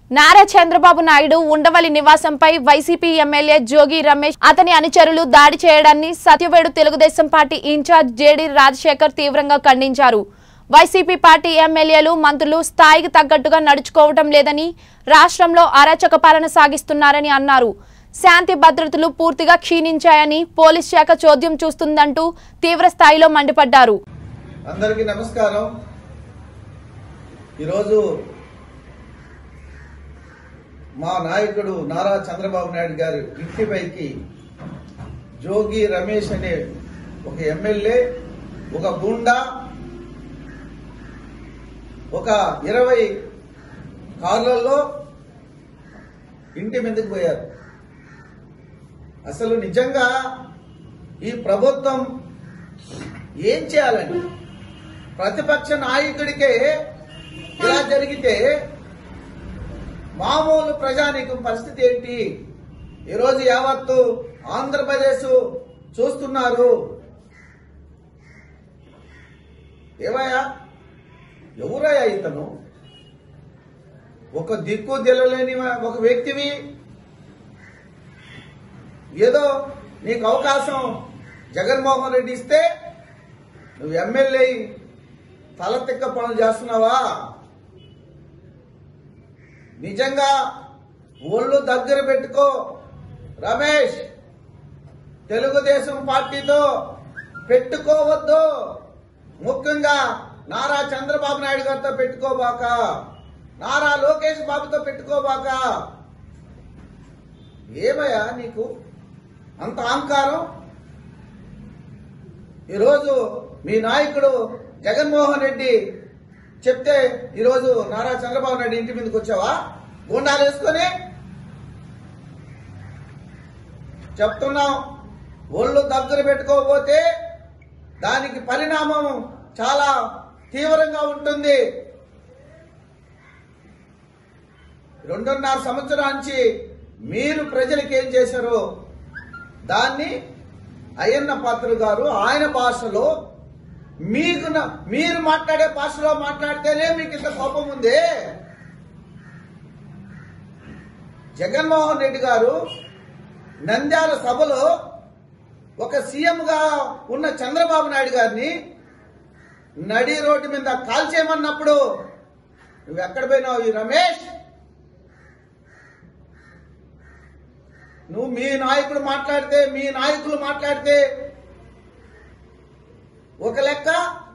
నారా చంద్రబాబు నాయుడు ఉండవల్లి నివాసంపై YCP MLA Jogi Ramesh అతని అనుచరులు దాడి చేయడాన్ని Satyavedu Telugu Desam party in-charge JD Rajasekhar తీవ్రంగా ఖండించారు వైసీపీ పార్టీ ఎమ్మెల్యేలు మంత్రులు స్థాయికి తగ్గట్టుగా నడుచుకోవటం లేదని రాష్ట్రంలో అరాచక పాలన సాగిస్తున్నారని అన్నారు శాంతి భద్రతలు పూర్తిగా క్షీణించాయని పోలీస్ శాఖ చోద్యం చూస్తుందంటూ తీవ్ర స్థాయిలో మండిపడ్డారు అందరికీ నమస్కారం ఈరోజు మా నాయకుడు నారా చంద్రబాబు నాయుడు గారి ఇంటిపైకి జోగి రమేష్ అనే ఒక ఎమ్మెల్యే ఒక గుండా ఒక ఇరవై కార్లలో ఇంటి మీదకి పోయారు అసలు నిజంగా ఈ ప్రభుత్వం ఏం చేయాలని ప్రతిపక్ష నాయకుడికే ఇలా జరిగితే మామూలు ప్రజానీకం పరిస్థితి ఏంటి ఈరోజు యావత్తు ఆంధ్రప్రదేశ్ చూస్తున్నారు ఏవయ్యా ఎవరయ్యా ఇతను ఒక దిక్కు తెలలేని ఒక వ్యక్తివి ఏదో నీకు అవకాశం జగన్మోహన్ రెడ్డి ఇస్తే నువ్వు ఎమ్మెల్యే తల తిక్క పనులు చేస్తున్నావా నిజంగా ఒళ్ళు దగ్గర పెట్టుకో రమేష్ తెలుగుదేశం పార్టీతో పెట్టుకోవద్దు ముఖ్యంగా నారా చంద్రబాబు నాయుడు గారితో పెట్టుకోబాక నారా లోకేష్ బాబుతో పెట్టుకోబాక ఏమయ్యా నీకు అంత అహంకారం ఈరోజు మీ నాయకుడు జగన్మోహన్ రెడ్డి చెప్తే ఈరోజు నారా చంద్రబాబు నాయుడు ఇంటి మీదకి వచ్చావా గుండాలు వేసుకొని చెప్తున్నాం ఒళ్ళు దగ్గర పెట్టుకోకపోతే దానికి పరిణామం చాలా తీవ్రంగా ఉంటుంది రెండున్నర సంవత్సరానికి మీరు ప్రజలకు ఏం చేశారో దాన్ని అయ్యన్న పాత్ర గారు ఆయన భాషలో మీకు న- మీరు మాట్లాడే భాషలో మాట్లాడితేనే మీకు ఇంత కోపం ఉంది జగన్మోహన్ రెడ్డి గారు నంద్యాల సభలో ఒక సీఎంగా ఉన్న చంద్రబాబు నాయుడు గారిని నడి రోడ్డు మీద కాల్చేయమన్నప్పుడు నువ్వు ఎక్కడ పోయినావు ఈ రమేష్ నువ్వు మీ నాయకుడు మాట్లాడితే మీ నాయకులు మాట్లాడితే ఒక లెక్క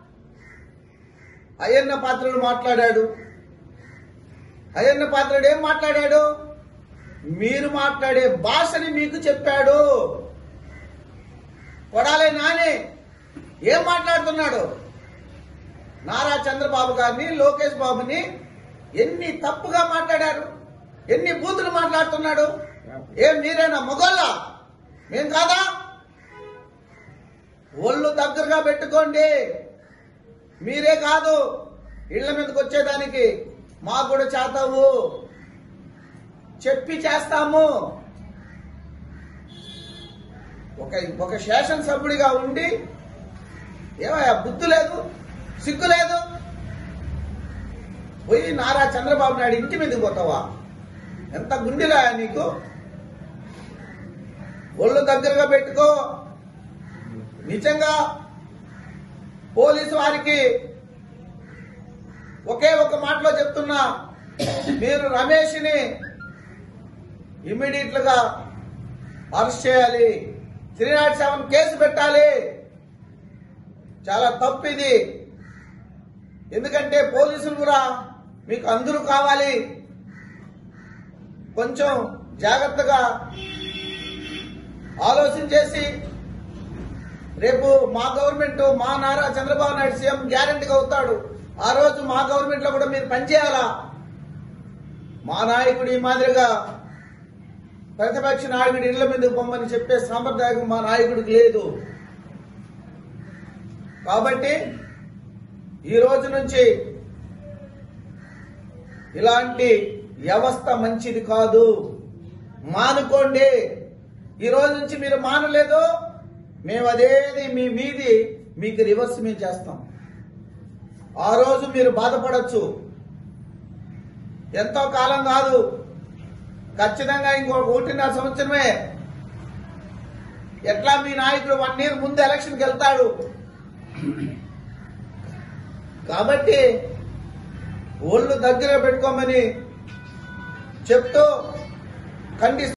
అయ్యన్న పాత్రుడు మాట్లాడాడు అయ్యన్న పాత్రుడు ఏం మాట్లాడాడు మీరు మాట్లాడే భాషని మీకు చెప్పాడు కొడాలే నాని ఏం మాట్లాడుతున్నాడు నారా చంద్రబాబు గారిని లోకేష్ బాబుని ఎన్ని తప్పుగా మాట్లాడారు ఎన్ని బూతులు మాట్లాడుతున్నాడు ఏం మీరేనా మొగోళ్ళ మేం కాదా ఒళ్ళు దగ్గరగా పెట్టుకోండి మీరే కాదు ఇళ్ల మీదకి వచ్చేదానికి మాకు కూడా చేతావు చెప్పి చేస్తాము ఒక ఒక శాసనసభ్యుడిగా ఉండి ఏమయ్యా బుద్ధి లేదు సిగ్గు లేదు పోయి నారా చంద్రబాబు నాయుడు ఇంటి మీదకి పోతావా ఎంత గుండెలా నీకు ఒళ్ళు దగ్గరగా పెట్టుకో నిజంగా పోలీసు వారికి ఒకే ఒక మాటలో చెప్తున్నా మీరు రమేష్ని ఇమ్మీడియట్ గా అరెస్ట్ చేయాలి త్రీ నాట్ సెవెన్ కేసు పెట్టాలి చాలా తప్పు ఇది ఎందుకంటే పోలీసులు కూడా మీకు అందరూ కావాలి కొంచెం జాగ్రత్తగా ఆలోచన చేసి రేపు మా గవర్నమెంట్ మా నారా చంద్రబాబు నాయుడు సీఎం గ్యారంటీగా అవుతాడు ఆ రోజు మా గవర్నమెంట్ లో కూడా మీరు పనిచేయాలా మా నాయకుడు ఈ మాదిరిగా ప్రతిపక్ష నాయకుడి ఇళ్ల మీదకి పొమ్మని చెప్పే సాంప్రదాయం మా నాయకుడికి లేదు కాబట్టి ఈ రోజు నుంచి ఇలాంటి వ్యవస్థ మంచిది కాదు మానుకోండి ఈ రోజు నుంచి మీరు మానలేదు మేము అదేది మీ మీది మీకు రివర్స్ మేము చేస్తాం ఆ రోజు మీరు బాధపడచ్చు ఎంతో కాలం కాదు ఖచ్చితంగా ఇంకో ఒకటిన్నర సంవత్సరమే ఎట్లా మీ నాయకుడు వన్ ఇయర్ ముందు ఎలక్షన్కి వెళ్తాడు కాబట్టి ఒళ్ళు దగ్గర పెట్టుకోమని చెప్తూ ఖండిస్తూ